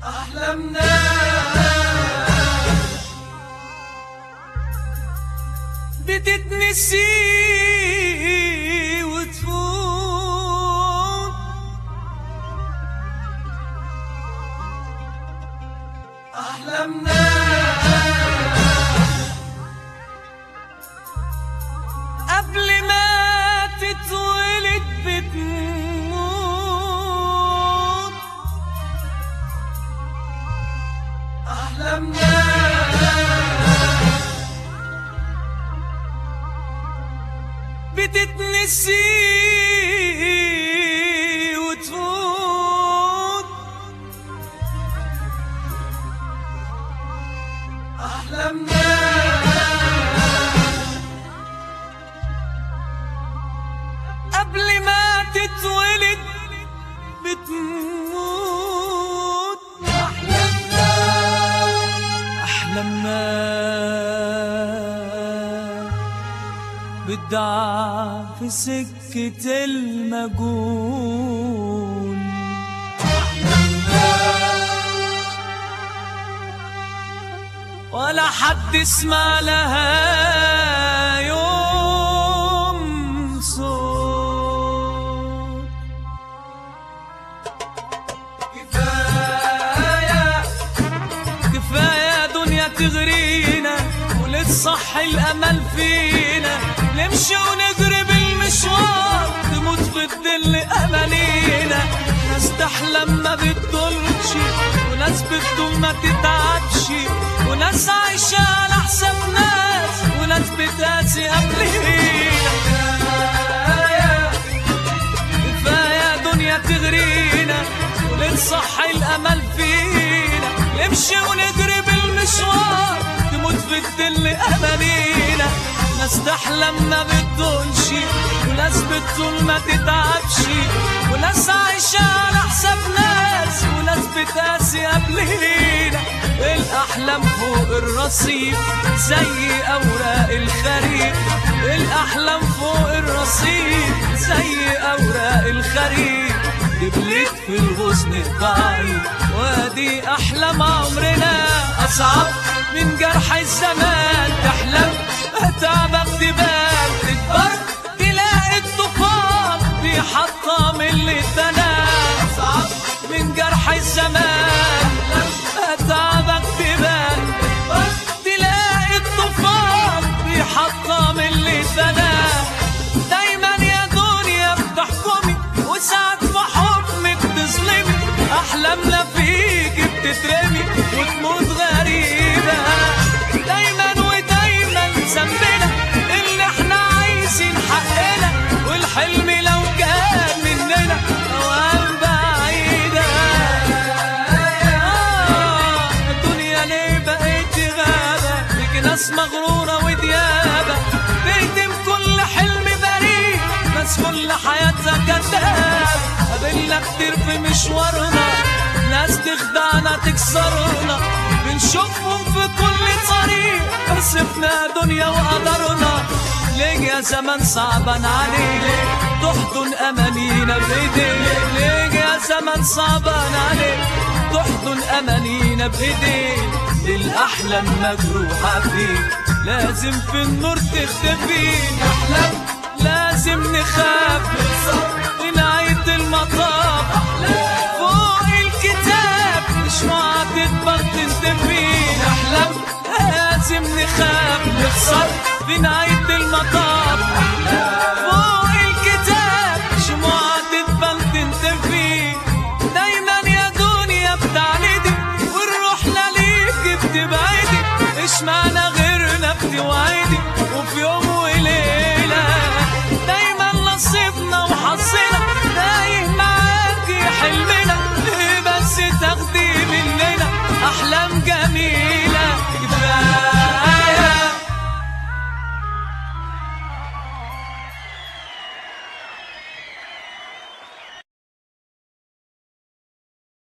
أحلامنا بتتنسي وتفوت أحلامنا قبل ما تتولد بتموت أحلامنا بتتنسي وتفوت أحلامنا قبل ما تتولد بتموت أحلامنا أحلامنا بدعى في سكة المجون ولا حد اسمع لها يوم صوت كفاية كفاية دنيا تغرينا ولتصح الأمل فينا نمشي ونجري بالمشوار تموت في الظل أمانينا ناس تحلم ما بتطولش وناس بتطول ما تتعبش وناس عايشة على حساب ناس وناس بتقاسي قبلينا كفاية كفاية دنيا تغرينا ولتصح الأمل فينا نمشي ونجري بالمشوار تموت في الظل أمانينا ناس تحلم ما بتطولش وناس بتطول ما تتعبش وناس عايشة على حساب ناس وناس بتقاسي قبلينا الأحلام فوق الرصيف زي أوراق الخريف الأحلام فوق الرصيف زي أوراق الخريف دبلت في الغصن ضعيف وادي أحلام عمرنا أصعب من جرح الزمان تحلم هتعبك تبان تكبر تلاقي الطوفان بيحطم اللي اتبنى أصعب من جرح الزمان هتعبك تبان تلاقي الطوفان بيحطم اللي اتبنى دايما يا دنيا بتحكمي وساعات في حكمك تظلمي احلامنا فيك بتترمي وتموت غريبة دايما ودايما ذنبنا اللي احنا عايزين حقنا والحلم لو كان مننا اوهام بعيدة آه، الدنيا ليه بقيت غابة فيك ناس مغرورة وديابة بيتم كل حلم بريء ناس كل حياتها كذاب قابلنا كتير في مشوارنا ناس تخدعنا تكسرنا بنشوفهم في كل طريق وصفنا دنيا وقدرنا ليه يا زمن صعبان عليك تحضن امانينا بايديك ليه يا زمن صعبان عليك تحضن امانينا بايديك الاحلام مجروحه فيك لازم في النور تختفي احلام لازم نخاف لنهاية المطاف فوق الكتاب مش هتكبر تنتفي نحلم لازم نخاف نخسر في نهاية المطاف فوق الكتاب شموع تتبل تنتفي دايما يا دنيا بتعندي والروح ليك بتبعدي ايش معنى